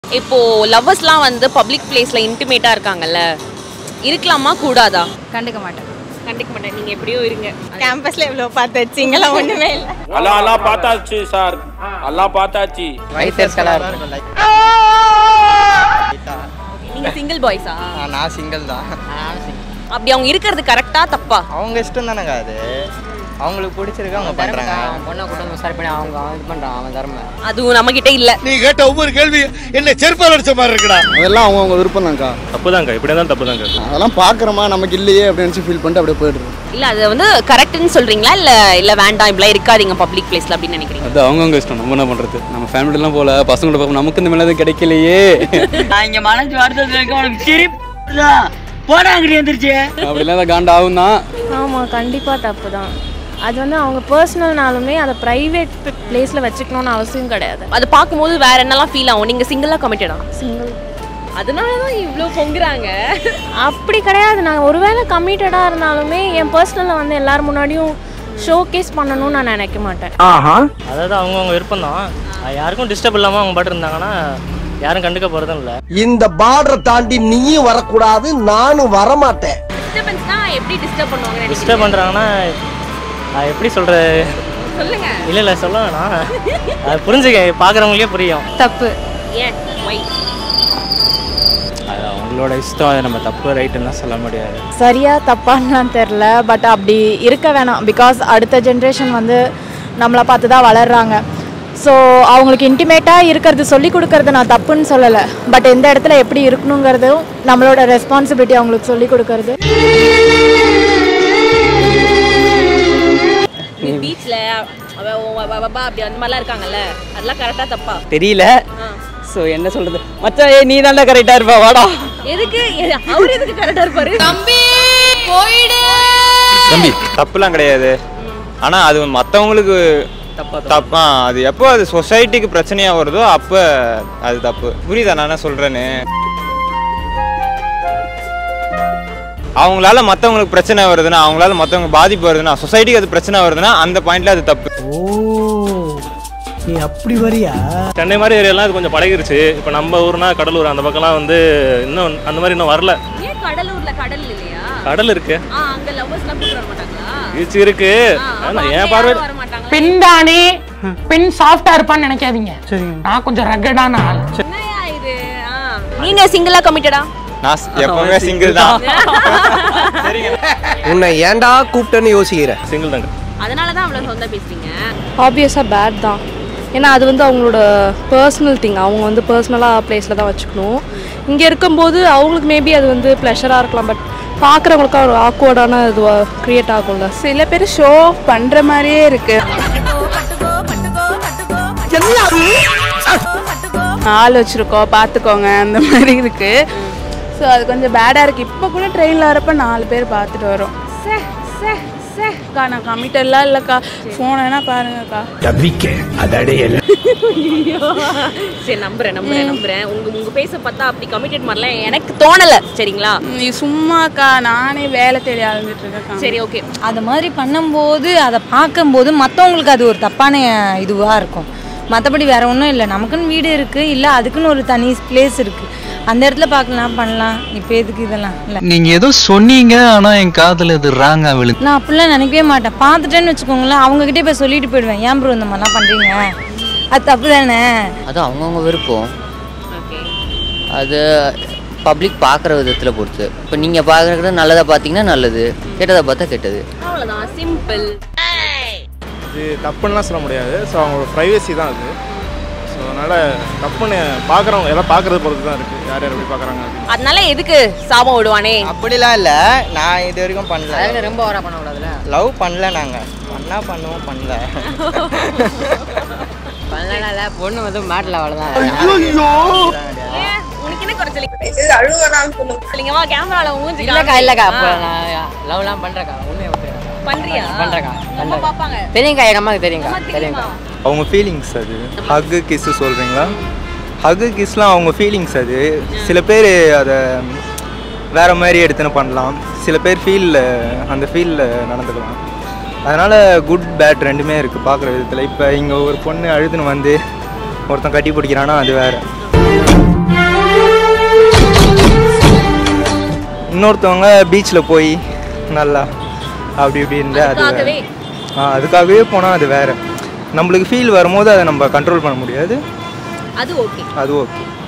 இப்போ லவ்வர்ஸ்லாம் வந்து பப்ளிக் பிளேஸ்ல இன்டிமேட்டா இருக்காங்கல்ல இருக்கலாமா கூடாதா கண்டுக்க மாட்டேன் கண்டிக்க மாட்டேன் நீங்க எப்படியோ இருங்க கேம்பஸ்ல எவ்வளோ பார்த்து வச்சிங்களாம் ஒண்ணுமே இல்லை அல்லா அல்லா பார்த்தாச்சு சார் அல்லா பார்த்தாச்சு வயிற்றுக்கலா இருக்கும் லைக் நீங்க சிங்கிள் பாய்ஸா நான் சிங்கிள் தான் அப்படி அவங்க இருக்கிறது கரெக்டா தப்பா அவங்க இஷ்டம் தானேங்க அது அவங்களுக்கு பிடிச்சிருக்கு அவங்க பண்றாங்க பொண்ணை கூட்டம் விசாரி பண்ணி அவங்க அவன் இது பண்றான் அவன் தர்ம அதுவும் நம்ம கிட்ட இல்ல நீ கேட்ட ஒவ்வொரு கேள்வி என்ன செருப்பால் அடிச்ச மாதிரி இருக்குடா அதெல்லாம் அவங்கவுங்க விருப்பம் தான்க்கா தப்பு தாங்க இப்படி தான் தப்பு தாங்க அதெல்லாம் பார்க்குறோமா நமக்கு இல்லையே அப்படின்னு நினச்சி ஃபீல் பண்ணிட்டு அப்படியே போயிடுறோம் இல்ல அது வந்து கரெக்ட்னு சொல்றீங்களா இல்ல இல்ல வேண்டாம் இப்படிலாம் இருக்காதீங்க பப்ளிக் பிளேஸ்ல அப்படின்னு நினைக்கிறீங்க அது அவங்கவுங்க இஷ்டம் நம்ம என்ன பண்ணுறது நம்ம ஃபேமிலிலாம் போல பசங்களோட பார்ப்போம் நமக்கு இந்த மேலே எதுவும் கிடைக்கலையே நான் இங்க மனசு வருத்தத்துல இருக்க உனக்கு சிரிப்பு போடாங்கடி எந்திரிச்சு அப்படிலாம் தான் காண்ட ஆகும் தான் ஆமாம் கண்டிப்பாக தப்பு தான் அது வந்து அவங்க பர்சனல்னாலுமே அதை ப்ரைவேட் பிளேஸில் வச்சுக்கணும்னு அவசியம் கிடையாது அது பார்க்கும்போது வேற என்னலாம் ஃபீல் ஆகும் நீங்க சிங்கிளா கமிட்டடா சிங்கிள் அதனால தான் இவ்வளோ பொங்குறாங்க அப்படி கிடையாது நான் ஒருவேளை கமிட்டடாக இருந்தாலுமே என் பர்சனலில் வந்து எல்லார் முன்னாடியும் ஷோ கேஸ் பண்ணணும்னு நான் நினைக்க மாட்டேன் அதாவது அவங்கவுங்க விருப்பம் தான் யாருக்கும் டிஸ்டர்ப் இல்லாமல் அவங்க பாட்டு இருந்தாங்கன்னா யாரும் கண்டுக்க போகிறதும் இல்லை இந்த பார்டரை தாண்டி நீயும் வரக்கூடாது நானும் வரமாட்டேன் டிஸ்டர்பன்ஸ்னா எப்படி டிஸ்டர்ப் பண்ணுவாங்க டிஸ்டர்ப் பண்ணுறாங்கன்னா அது எப்படி சொல்கிறது சொல்லுங்க இல்லை இல்லை சொல்ல வேணாம் அது புரிஞ்சுக்க பார்க்குறவங்களுக்கே புரியும் தப்பு ஏன் ஒய் அது அவங்களோட இஷ்டம் அதை நம்ம தப்பு ரைட்டுலாம் சொல்ல முடியாது சரியா தப்பான்லாம் தெரில பட் அப்படி இருக்க வேணாம் பிகாஸ் அடுத்த ஜென்ரேஷன் வந்து நம்மளை பார்த்து தான் வளர்றாங்க ஸோ அவங்களுக்கு இன்டிமேட்டாக இருக்கிறது சொல்லி கொடுக்கறது நான் தப்புன்னு சொல்லலை பட் எந்த இடத்துல எப்படி இருக்கணுங்கிறதும் நம்மளோட ரெஸ்பான்சிபிலிட்டி அவங்களுக்கு சொல்லி கொடுக்கறது பீச்ல அப்படி அந்த மாதிரிலாம் இருக்காங்கல்ல அதெல்லாம் கரெக்டா தப்பா தெரியல ஸோ என்ன சொல்றது மச்சான் ஏய் நீ தான்டா கரெக்டா இருப்பா வாடா எதுக்கு எ- அவர் எதுக்கு கரெக்டா இருப்பாரு தம்பி தப்புலாம் கிடையாது ஆனா அது மற்றவங்களுக்கு தப்பா அது எப்போ அது சொசைட்டிக்கு பிரச்சனையா வருதோ அப்போ அது தப்பு புரியுதா நான் என்ன சொல்றேன்னு அவங்களால மற்றவங்களுக்கு பிரச்சனை வருதுன்னா அவங்களால மற்றவங்க பாதிப்பு வருதுன்னா சொசைட்டிக்கு அது பிரச்சனை வருதுன்னா அந்த பாயிண்ட்ல அது தப்பு நீ அப்படி வரியா சென்னை மாதிரி ஏரியாலாம் இது கொஞ்சம் பழகிருச்சு இப்போ நம்ம ஊர்னா கடலூர் அந்த பக்கம்லாம் வந்து இன்னும் அந்த மாதிரி இன்னும் வரல ஏன் கடலூர்ல கடல் இல்லையா கடல் இருக்கு ஆ அங்க லவ்வர்ஸ்லாம் கூப்பிட்டு வர மாட்டாங்களா பீச் இருக்கு ஆனா என் பார்வை வர மாட்டாங்களா பெண் தானே பெண் சாஃப்டா இருப்பான்னு நினைக்காதீங்க நான் கொஞ்சம் ரகடான ஆள் என்னய்யா இது ஆ. நீங்க சிங்கிளா கமிட்டடா நான் எப்பவுமே சிங்கிள் தான் உன்னை ஏன்டா கூப்பிட்டேன்னு யோசிக்கிறேன் சிங்கிள் தாங்க அதனால தான் அவ்வளவு சொந்தம் பேசுறீங்க ஆப்வியஸாக பேட் தான் ஏன்னா அது வந்து அவங்களோட பர்சனல் திங் அவங்க வந்து பர்சனலாக பிளேஸில் தான் வச்சுக்கணும் இங்கே இருக்கும்போது அவங்களுக்கு மேபி அது வந்து ப்ளஷராக இருக்கலாம் பட் பார்க்குறவங்களுக்கு ஒரு ஆக்வர்டான இது க்ரியேட் ஆகும்ல சில பேர் ஷோ பண்ற மாதிரியே இருக்கு ஆள் வச்சிருக்கோம் பார்த்துக்கோங்க அந்த மாதிரி இருக்கு ஸோ அது கொஞ்சம் பேடாக இருக்கு இப்போ கூட ட்ரெயினில் வரப்ப நாலு பேர் பார்த்துட்டு வரோம் சே சே சே அக்கா நான் கமிட்டெல்லாம் இல்லைக்கா ஃபோன் வேணா பாருங்கக்கா சரி நம்புறேன் நம்புறேன் நம்புறேன் உங்க உங்க பேச பார்த்தா அப்படி கமிட்டட் மாதிரிலாம் எனக்கு தோணல சரிங்களா நீ சும்மாக்கா நானே வேலை தேடி அலைஞ்சிட்டு இருக்கேன் சரி ஓகே அது மாதிரி பண்ணும்போது அதை பார்க்கும்போது மற்றவங்களுக்கு அது ஒரு தப்பான இதுவாக இருக்கும் மற்றபடி வேற ஒன்றும் இல்லை நமக்குன்னு வீடு இருக்குது இல்லை அதுக்குன்னு ஒரு தனி பிளேஸ் இருக்குது அந்த இடத்துல பார்க்கலாம் பண்ணலாம் இப்போ எதுக்கு இதெல்லாம் இல்லை நீங்க ஏதோ சொன்னீங்க ஆனா என் காதுல இது ராங்கா விழு நான் அப்படிலாம் நினைக்கவே மாட்டேன் பார்த்துட்டேன்னு வச்சுக்கோங்களேன் அவங்ககிட்டே போய் சொல்லிட்டு போயிடுவேன் ஏன் ப்ரோ இந்த மாதிரிலாம் பண்ணுறீங்க அது தப்பு தானே அது அவங்கவுங்க விருப்பம் ஓகே அது பப்ளிக் பார்க்குற விதத்தில் பொறுத்து இப்போ நீங்கள் பார்க்குறது நல்லதாக பார்த்தீங்கன்னா நல்லது கெட்டதை பார்த்தா கெட்டது அவ்வளவுதான் சிம்பிள் இது தப்புன்னுலாம் சொல்ல முடியாது ஸோ அவங்களோட ப்ரைவசி தான் அது ஸோ அதனால் தப்புன்னு பார்க்குறவங்க எல்லாம் பார்க்குறது பொறுத்து தான் இருக்குது யார் யார் எப்படி பார்க்குறாங்க அப்படின்னு அதனால எதுக்கு சாபம் விடுவானே அப்படிலாம் இல்லை நான் இது வரைக்கும் பண்ணல ரொம்ப ஓரா பண்ணக்கூடாதுல்ல லவ் பண்ணல நாங்கள் பண்ணா பண்ணுவோம் பண்ணல பண்ணல பொண்ணு வந்து மேட்டில் அவ்வளோதான் ஏன்? உனக்கு என்ன குறைச்சல் இல்லைங்கம்மா கேமரால மூஞ்சி இல்லைக்கா இல்லைக்கா அப்போ நான் லவ்லாம் பண்ணுறக்கா உண்மையை விட்டுருக்கா பண்றியா பண்றேக்கா, அம்மா பாப்பாங்க தெரியுங்கக்கா எங்கள் அம்மாவுக்கு தெரியுங்கக்கா அம்மா தெரியுங்கக்கா தெரியுமா அவங்க ஃபீலிங்ஸ் அது ஹக்கு கிஸ்ஸு சொல்கிறீங்களா ஹக்கு கிஸ்லாம் அவங்க ஃபீலிங்ஸ் அது சில பேர் அதை வேற மாதிரி எடுத்துன்னு பண்ணலாம் சில பேர் ஃபீலில் அந்த ஃபீலில் நடந்துக்கலாம் அதனால் குட் பேட் ரெண்டுமே இருக்குது பார்க்குற விதத்தில் இப்போ இங்கே ஒரு பொண்ணு அழுதுன்னு வந்து ஒருத்தன் கட்டி பிடிக்கிறானா அது வேறு இன்னொருத்தவங்க பீச்சில் போய் நல்லா அப்படி இப்படின்னு அது வேற. அதுக்காகவே ஆ அதுக்காகவே போனால் அது வேறு நம்மளுக்கு ஃபீல் வரும்போது அதை நம்ம கண்ட்ரோல் பண்ண முடியாது அது ஓகே அது ஓகே